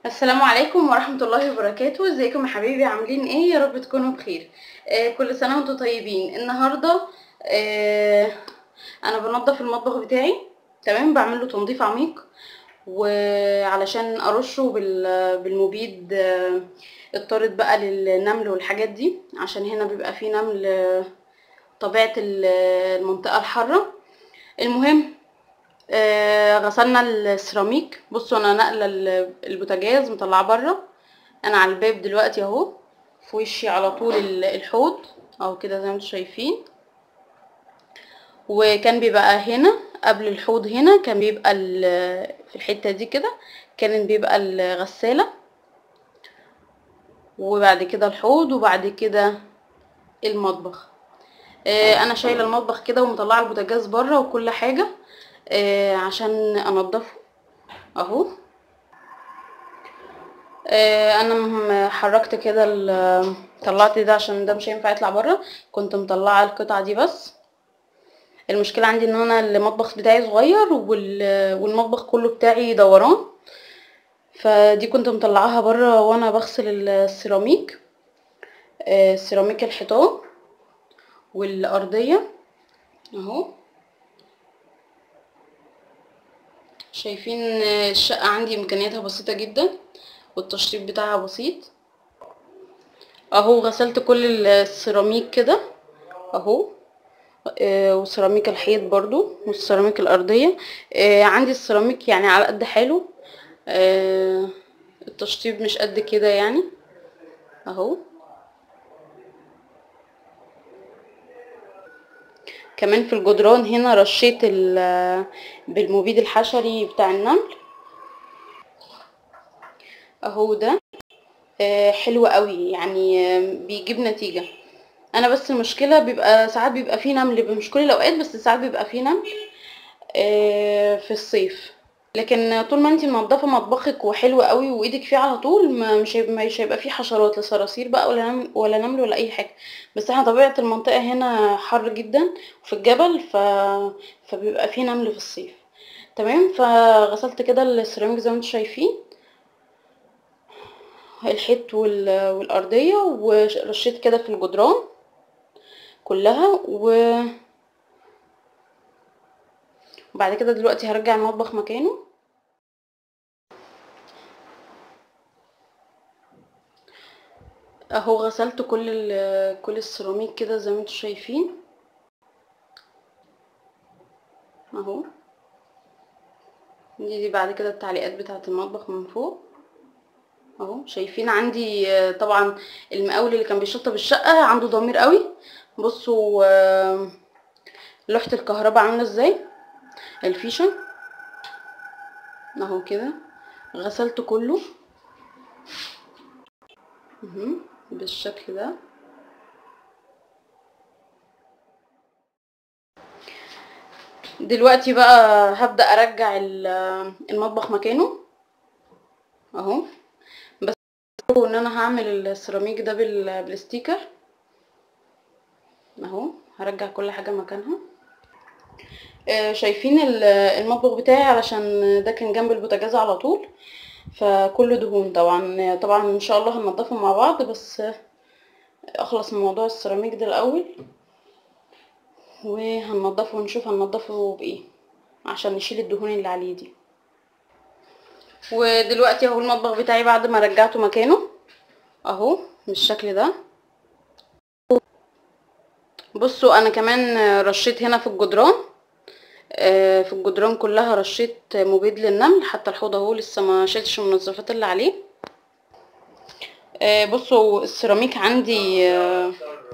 السلام عليكم ورحمة الله وبركاته ازيكم يا حبايبي عاملين ايه يا رب تكونوا بخير آه كل سنة وانتم طيبين النهاردة آه انا بنضف المطبخ بتاعي تمام بعمل له تنظيف عميق وعلشان ارشه بال- بالمبيد آه الطارد بقى للنمل والحاجات دي عشان هنا بيبقى فيه نمل آه، طبيعة ال- المنطقة الحارة المهم آه، غسلنا السيراميك بصوا انا نقله ال- البوتاجاز مطلعاه بره انا على الباب دلوقتي اهو في وشي على طول ال- الحوض اهو كده زي ما انتم شايفين وكان بيبقى هنا قبل الحوض هنا كان بيبقى ال- في الحته دي كده كان بيبقى الغساله وبعد كده الحوض وبعد كده المطبخ آه، انا شايله المطبخ كده ومطلعه البوتاجاز بره وكل حاجه آه، عشان انضفه اهو آه، انا م- حركت كده ال- طلعت ده عشان ده مش هينفع يطلع بره كنت مطلعه القطعه دي بس المشكله عندي ان انا المطبخ بتاعي صغير وال- والمطبخ كله بتاعي دوران فدي كنت مطلعاها بره وانا بغسل السيراميك آه، سيراميك الحيطان والارضيه اهو شايفين الشقة عندي امكانياتها بسيطة جدا والتشطيب بتاعها بسيط اهو غسلت كل السيراميك كده اهو آه، وسيراميك الحيط برضو والسيراميك الارضية آه، عندي السيراميك يعني على قد حاله آه، التشطيب مش قد كده يعني اهو كمان في الجدران هنا رشيت ال- بالمبيد الحشري بتاع النمل اهو ده آه، حلو قوي يعني آه، بيجيب نتيجة انا بس المشكلة بيبقى ساعات بيبقى فيه نمل مش كل الاوقات بس ساعات بيبقى فيه نمل آه، في الصيف لكن طول ما انتي منضفه مطبخك وحلو قوي وايدك فيه على طول ما مش هيبقى مش هيبقى فيه حشرات لا صراصير بقى ولا نمل ولا نمل ولا اي حاجه بس احنا طبيعه المنطقه هنا حر جدا في الجبل ف... فبيبقى فيه نمل في الصيف تمام فغسلت كده السيراميك زي ما انتم شايفين الحيط وال... والارضيه ورشيت كده في الجدران كلها و وبعد كده دلوقتي هرجع المطبخ مكانه اهو غسلت كل ال- كل السيراميك كده زي ما انتم شايفين اهو دي, دي بعد كده التعليقات بتاعه المطبخ من فوق اهو شايفين عندي آه، طبعا المقاول اللي كان بيشطب الشقه عنده ضمير قوي بصوا آه، لوحه الكهرباء عامله ازاي الفيشه اهو كده غسلت كله مهم. بالشكل ده دلوقتي بقى هبدأ ارجع ال- المطبخ مكانه اهو بس ان انا هعمل السيراميك ده بال- بالستيكر اهو هرجع كل حاجة مكانها آه، شايفين ال- المطبخ بتاعي علشان ده كان جنب البوتاجاز على طول فكله دهون طبعا طبعا ان شاء الله هننضفه مع بعض بس اخلص من موضوع السيراميك ده الاول وهننضفه ونشوف هننضفه بايه عشان نشيل الدهون اللي عليه دي ودلوقتي اهو المطبخ بتاعي بعد ما رجعته مكانه اهو بالشكل ده بصوا انا كمان رشيت هنا في الجدران آه، في الجدران كلها رشيت مبيد للنمل حتى الحوض اهو لسه ما شلتش المنظفات اللي عليه آه، بصوا السيراميك عندي آه،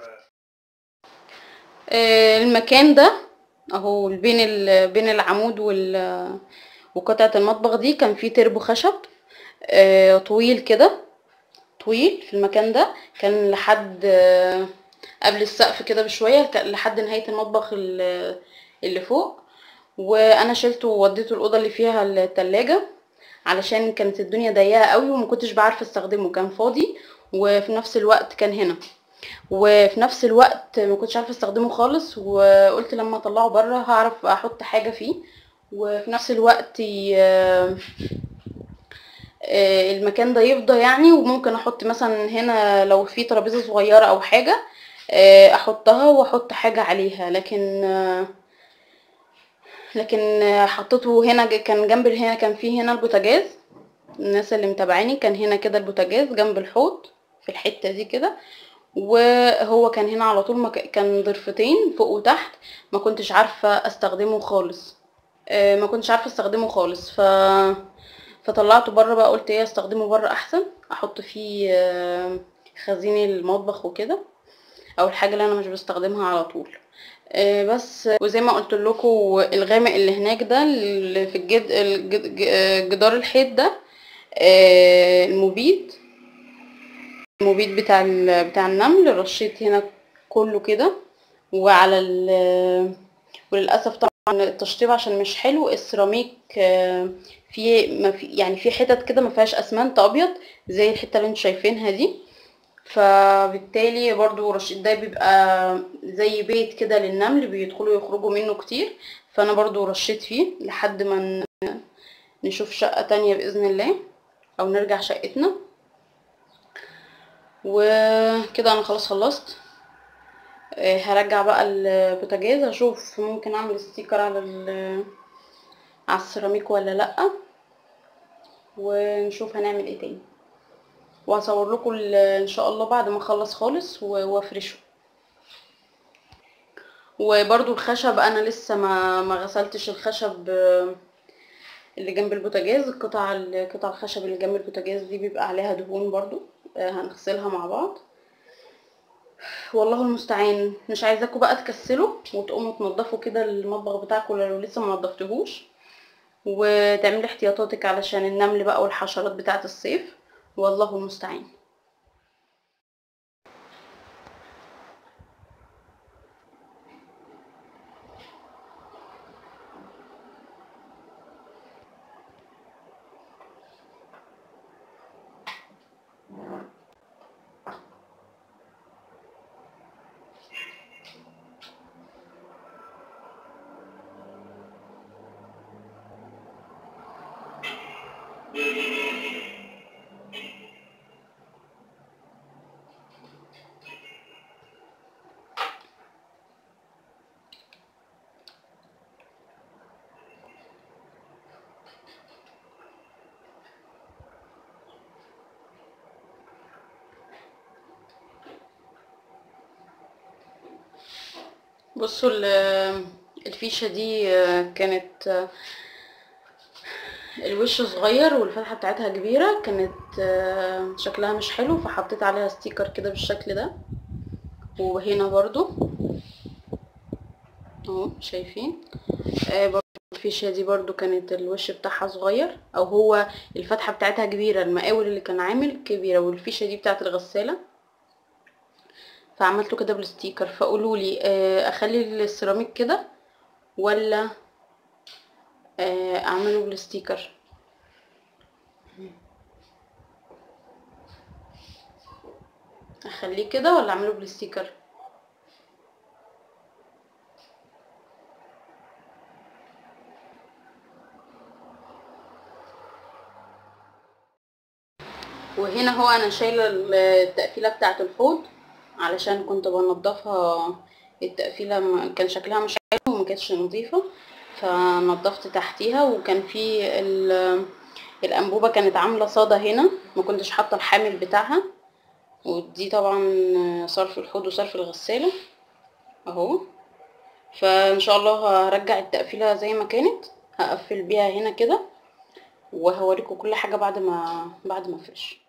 آه، المكان ده اهو بين ال- بين العمود وال وقطعة المطبخ دي كان فيه تربو خشب آه، طويل كده طويل في المكان ده كان لحد آه، قبل السقف كده بشوية كان لحد نهاية المطبخ ال- اللي فوق وانا شلته ووديته الاوضه اللي فيها التلاجة علشان كانت الدنيا ضيقه قوي وما كنتش بعرف استخدمه كان فاضي وفي نفس الوقت كان هنا وفي نفس الوقت ما كنتش عارفه استخدمه خالص وقلت لما اطلعه بره هعرف احط حاجه فيه وفي نفس الوقت ي- آه، المكان ده يفضى يعني وممكن احط مثلا هنا لو في ترابيزه صغيره او حاجه آه، احطها واحط حاجه عليها لكن آه، لكن آه، حطيته هنا ج- كان جنب هنا كان فيه هنا البوتاجاز الناس اللي متابعيني كان هنا كده البوتاجاز جنب الحوض في الحته دي كده وهو كان هنا على طول مك... كان ضرفتين فوق وتحت ما كنتش عارفه استخدمه خالص آه، ما كنتش عارفه استخدمه خالص ف فطلعته بره بقى قلت ايه استخدمه بره احسن احط فيه آه، خزين المطبخ وكده او الحاجه اللي انا مش بستخدمها على طول آه، بس وزي ما قلت لكم الغامق اللي هناك ده اللي في الجد... الجد... ج- جدار الحيط ده آه، المبيد المبيد بتاع ال... بتاع النمل رشيت هنا كله كده وعلى ال... وللاسف طبعا التشطيب عشان مش حلو السيراميك آه، في ما في يعني في حتت كده ما فيهاش اسمنت ابيض زي الحته اللي انتوا شايفينها دي فبالتالي برضو رشيد ده بيبقى زي بيت كده للنمل بيدخلوا يخرجوا منه كتير فانا برضو رشيت فيه لحد ما ن- نشوف شقة تانية بإذن الله او نرجع شقتنا وكده انا خلاص خلصت آه، هرجع بقى البوتاجاز اشوف ممكن اعمل ستيكر على ال- على السيراميك ولا لا ونشوف هنعمل ايه تاني وهصور لكم ال- ان شاء الله بعد ما اخلص خالص و- وافرشه وبرضو الخشب انا لسه ما ما غسلتش الخشب آه، اللي جنب البوتاجاز القطع القطع الخشب اللي جنب البوتاجاز دي بيبقى عليها دهون برضو آه، هنغسلها مع بعض والله المستعان مش عايزاكم بقى تكسلوا وتقوموا تنضفوا كده المطبخ بتاعكم لو لسه ما نضفتهوش وتعملي احتياطاتك علشان النمل بقى والحشرات بتاعه الصيف والله المستعان بصوا ال- الفيشة دي كانت الوش صغير والفتحة بتاعتها كبيرة كانت شكلها مش حلو فحطيت عليها ستيكر كده بالشكل ده وهنا برضو اهو شايفين آه برضو الفيشة دي برضو كانت الوش بتاعها صغير او هو الفتحة بتاعتها كبيرة المقاول اللي كان عامل كبيرة والفيشة دي بتاعت الغسالة فعملته كده بالستيكر فقولوا لي اخلي السيراميك كده ولا آه، اعمله بالستيكر اخليه كده ولا اعمله بالستيكر وهنا هو انا شايله التقفيله بتاعه الحوض علشان كنت بنضفها التقفيله ما- كان شكلها مش حلو وما كانتش نظيفه فنضفت تحتيها وكان في ال- الانبوبه كانت عامله صدى هنا ما كنتش حاطه الحامل بتاعها ودي طبعا صرف الحوض وصرف الغساله اهو فان شاء الله هرجع التقفيله زي ما كانت هقفل بيها هنا كده وهوريكم كل حاجه بعد ما بعد ما افرش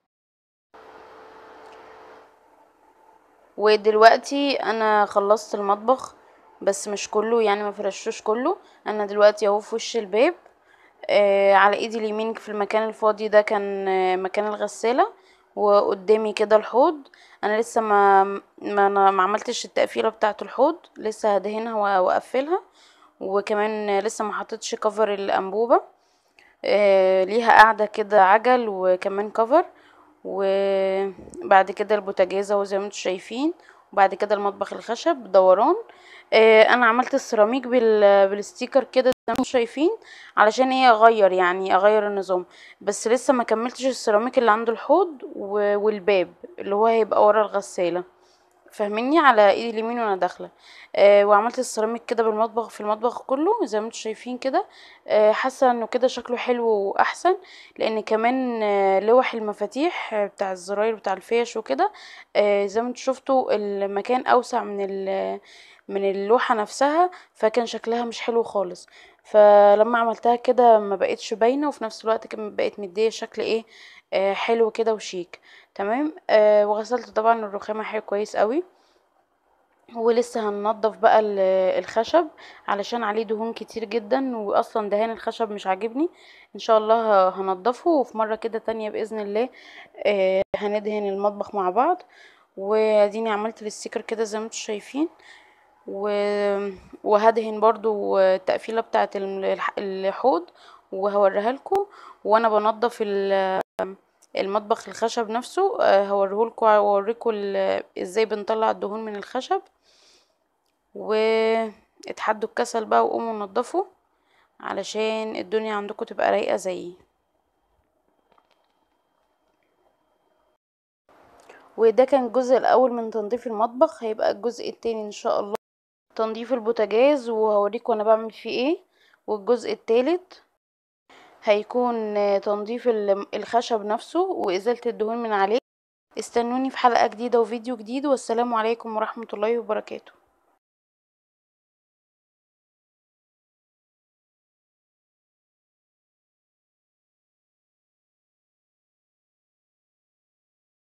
ودلوقتي انا خلصت المطبخ بس مش كله يعني ما فرشتوش كله انا دلوقتي اهو في وش الباب آه على ايدي اليمين في المكان الفاضي ده كان آه مكان الغسالة وقدامي كده الحوض انا لسه ما ما, أنا ما عملتش التقفيله بتاعه الحوض لسه هدهنها و- واقفلها وكمان لسه ما حطيتش كفر الانبوبه آه ليها قاعده كده عجل وكمان كفر وبعد كده البوتاجازة وزي ما انتم شايفين وبعد كده المطبخ الخشب دوران آه انا عملت السيراميك بال بالستيكر كده زي ما انتم شايفين علشان ايه اغير يعني اغير النظام بس لسه ما كملتش السيراميك اللي عند الحوض و- والباب اللي هو هيبقى ورا الغساله فاهميني على ايدي اليمين وانا داخله آه وعملت السيراميك كده بالمطبخ في المطبخ كله زي ما انتم شايفين كده آه حاسه انه كده شكله حلو واحسن لان كمان آه لوح المفاتيح آه، بتاع الزراير بتاع الفيش وكده آه زي ما انتم شفتوا المكان اوسع من ال من اللوحه نفسها فكان شكلها مش حلو خالص فلما عملتها كده ما بقتش باينه وفي نفس الوقت كمان بقت مديه شكل ايه آه حلو كده وشيك تمام آه وغسلت طبعا الرخامه حلو كويس قوي ولسه هننضف بقى ال- الخشب علشان عليه دهون كتير جدا واصلا دهان الخشب مش عاجبني ان شاء الله ه- هنضفه وفي مرة كده تانية باذن الله آه، هندهن المطبخ مع بعض واديني عملت الستيكر كده زي ما انتم شايفين و... وهدهن برضو التقفيلة بتاعة الح- الحوض وهوريها لكم وانا بنضف ال- المطبخ الخشب نفسه آه، هوريهولكوا واوريكم ال- ازاي بنطلع الدهون من الخشب واتحدوا الكسل بقى وقوموا نضفوا علشان الدنيا عندكم تبقى رايقة زيي وده كان الجزء الاول من تنظيف المطبخ هيبقى الجزء التاني ان شاء الله تنظيف البوتاجاز وهوريكم انا بعمل فيه ايه والجزء التالت هيكون آه، تنظيف ال- الخشب نفسه وازالة الدهون من عليه استنوني في حلقة جديدة وفيديو جديد والسلام عليكم ورحمة الله وبركاته